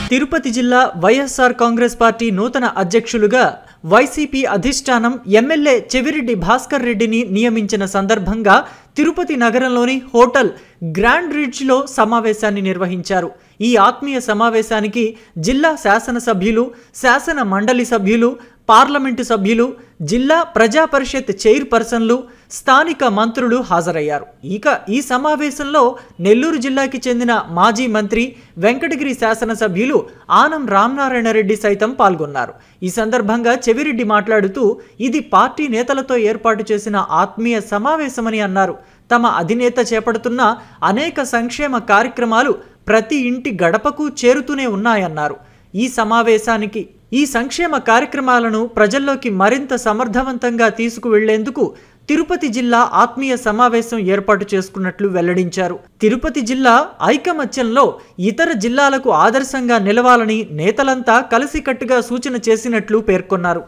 తిరుపతి జిల్లా వైఎస్ఆర్ కాంగ్రెస్ పార్టీ నూతన అధ్యక్షులుగా వైసీపీ అధిష్టానం ఎమ్మెల్యే చెవిరెడ్డి భాస్కర్ రెడ్డిని నియమించిన సందర్భంగా తిరుపతి నగరంలోని హోటల్ గ్రాండ్ రిడ్జ్లో సమావేశాన్ని నిర్వహించారు ఈ ఆత్మీయ సమావేశానికి జిల్లా శాసనసభ్యులు శాసన మండలి సభ్యులు పార్లమెంటు సభ్యులు జిల్లా ప్రజా పరిషత్ చైర్పర్సన్లు స్థానిక మంత్రులు హాజరయ్యారు ఇక ఈ సమావేశంలో నెల్లూరు జిల్లాకి చెందిన మాజీ మంత్రి వెంకటగిరి శాసనసభ్యులు ఆనం రామనారాయణ రెడ్డి సైతం పాల్గొన్నారు ఈ సందర్భంగా చెవిరెడ్డి మాట్లాడుతూ ఇది పార్టీ నేతలతో ఏర్పాటు చేసిన ఆత్మీయ సమావేశమని అన్నారు తమ అధినేత చేపడుతున్న అనేక సంక్షేమ కార్యక్రమాలు ప్రతి ఇంటి గడపకు చేరుతూనే ఉన్నాయన్నారు ఈ సమావేశానికి ఈ సంక్షేమ కార్యక్రమాలను ప్రజల్లోకి మరింత సమర్థవంతంగా తీసుకువెళ్లేందుకు తిరుపతి జిల్లా ఆత్మీయ సమావేశం ఏర్పాటు చేసుకున్నట్లు వెల్లడించారు తిరుపతి జిల్లా ఐకమత్యంలో ఇతర జిల్లాలకు ఆదర్శంగా నిలవాలని నేతలంతా కలిసికట్టుగా సూచన చేసినట్లు పేర్కొన్నారు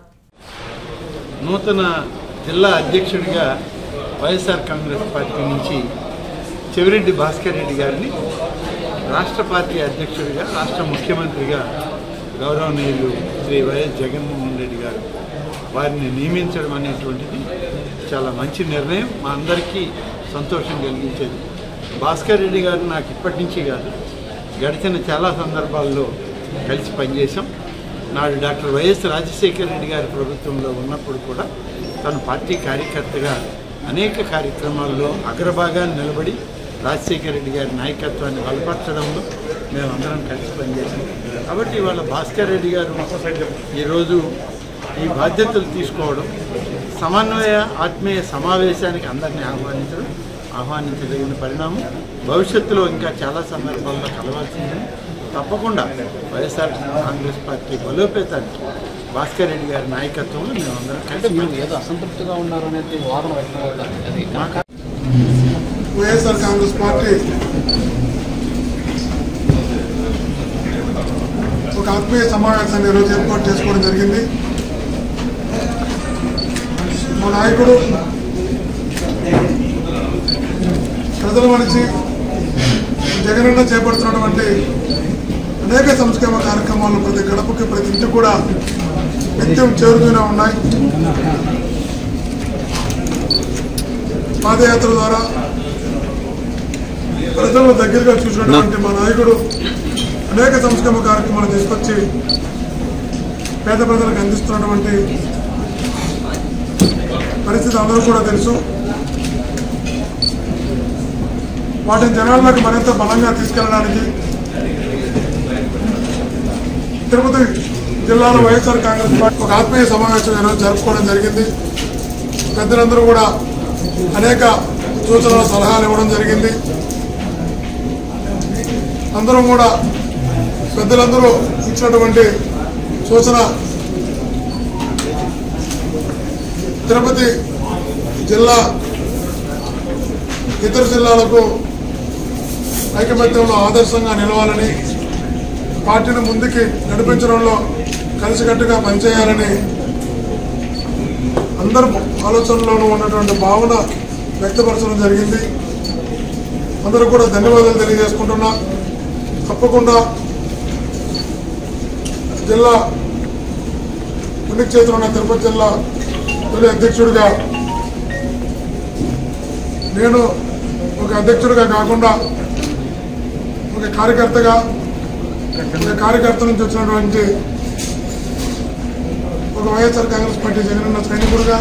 నూతన జిల్లా అధ్యక్షుడిగా వైఎస్ఆర్ కాంగ్రెస్ పార్టీ నుంచి చెవిరెడ్డి భాస్కర్ రెడ్డి గారిని రాష్ట్ర పార్టీ అధ్యక్షుడిగా రాష్ట్ర ముఖ్యమంత్రిగా గౌరవనీయులు శ్రీ వైఎస్ జగన్మోహన్ రెడ్డి గారు వారిని నియమించడం అనేటువంటిది చాలా మంచి నిర్ణయం మా అందరికీ సంతోషం కలిగించేది భాస్కర్ రెడ్డి గారు నాకు ఇప్పటి నుంచి కాదు గడిచిన చాలా సందర్భాల్లో కలిసి పనిచేశాం నాడు డాక్టర్ వైఎస్ రాజశేఖర రెడ్డి గారి ప్రభుత్వంలో ఉన్నప్పుడు కూడా తను పార్టీ కార్యకర్తగా అనేక కార్యక్రమాల్లో అగ్రభాగాన్ని నిలబడి రాజశేఖర రెడ్డి గారి నాయకత్వాన్ని బలపరచడంలో మేమందరం కలిసి పనిచేసాం కాబట్టి ఇవాళ భాస్కర్ రెడ్డి గారు ఈరోజు ఈ బాధ్యతలు తీసుకోవడం సమన్వయ ఆత్మీయ సమావేశానికి అందరినీ ఆహ్వానించడం ఆహ్వానించదగిన పరిణామం భవిష్యత్తులో ఇంకా చాలా సందర్భాల్లో కలవాల్సిందని తప్పకుండా వైఎస్ఆర్ కాంగ్రెస్ పార్టీ బలోపేతానికి భాస్కర్ రెడ్డి గారి నాయకత్వంలో మేమందరం అంటే కలిసి మీరు ఏదో అసంతృప్తిగా ఉన్నారనేది వాదన వ్యక్తం అవుతుంది అది మాకు వైఎస్ఆర్ కాంగ్రెస్ పార్టీ ఒక ఆత్మీయ సమావేశాన్ని ఈరోజు ఏర్పాటు చేసుకోవడం జరిగింది మా నాయకుడు ప్రజల మనిషి జగనన్న చేపడుతున్నటువంటి అనేక సంక్షేమ కార్యక్రమాలు ప్రతి గడపకి ప్రతి ఇంటికి కూడా నిత్యం చేరుతూనే ఉన్నాయి పాదయాత్ర ద్వారా ప్రజలను దగ్గరగా చూసినటువంటి మా నాయకుడు అనేక సంక్షేమ కార్యక్రమాలు తీసుకొచ్చి పేద ప్రజలకు అందిస్తున్నటువంటి పరిస్థితి అందరూ కూడా తెలుసు వాటిని జనాల్లోకి మరింత బలంగా తీసుకెళ్ళడానికి తిరుపతి జిల్లాలో వైఎస్ఆర్ కాంగ్రెస్ పార్టీ ఒక ఆత్మీయ సమావేశం ఈరోజు జరుపుకోవడం జరిగింది పెద్దలందరూ కూడా అనేక సూచనలు సలహాలు ఇవ్వడం జరిగింది అందరం కూడా పెద్దలందరూ ఇచ్చినటువంటి సూచన తిరుపతి జిల్లా ఇతర జిల్లాలకు ఐకమత్యంలో ఆదర్శంగా నిలవాలని పార్టీని ముందుకి నడిపించడంలో కలిసికట్టుగా పనిచేయాలని అందరు ఆలోచనలోనూ ఉన్నటువంటి భావన వ్యక్తపరచడం జరిగింది అందరూ కూడా ధన్యవాదాలు తెలియజేసుకుంటున్నా తప్పకుండా జిల్లా ఉనికి చేతులు ఉన్న తిరుపతి జిల్లా తొలి అధ్యక్షుడిగా నేను ఒక అధ్యక్షుడిగా కాకుండా ఒక కార్యకర్తగా ఒక కార్యకర్త నుంచి వచ్చినటువంటి ఒక వైఎస్ఆర్ కాంగ్రెస్ పార్టీ జగనన్న సైనికుడిగా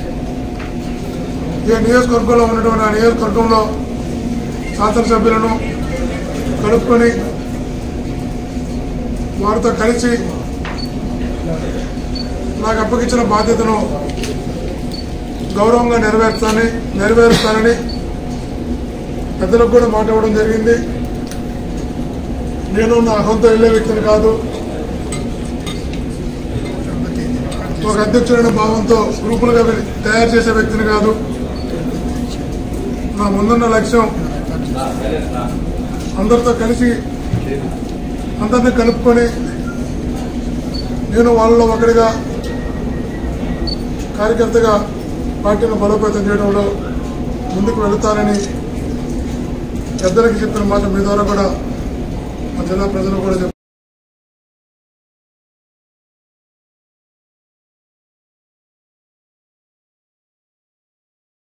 ఈ నియోజకవర్గంలో ఉన్నటువంటి ఆ నియోజకవర్గంలో శాసనసభ్యులను కలుపుకొని వారితో కలిసి నాకు అప్పగించిన బాధ్యతను గౌరవంగా నెరవేర్చాలని నెరవేరుస్తానని పెద్దలకు కూడా మాట ఇవ్వడం జరిగింది నేను నా అహంతో వెళ్ళే వ్యక్తిని కాదు ఒక అధ్యక్షుడైన భావంతో గ్రూపులుగా వెళ్ళి తయారు చేసే వ్యక్తిని కాదు నా ముందున్న లక్ష్యం అందరితో కలిసి అందరినీ కలుపుకొని నేను వాళ్ళలో ఒకటిగా కార్యకర్తగా పార్టీని బలోపేతం చేయడంలో ముందుకు వెళుతానని పెద్దలకి చెప్పిన మాట మీ ద్వారా కూడా మా జిల్లా ప్రజలు కూడా చెప్పారు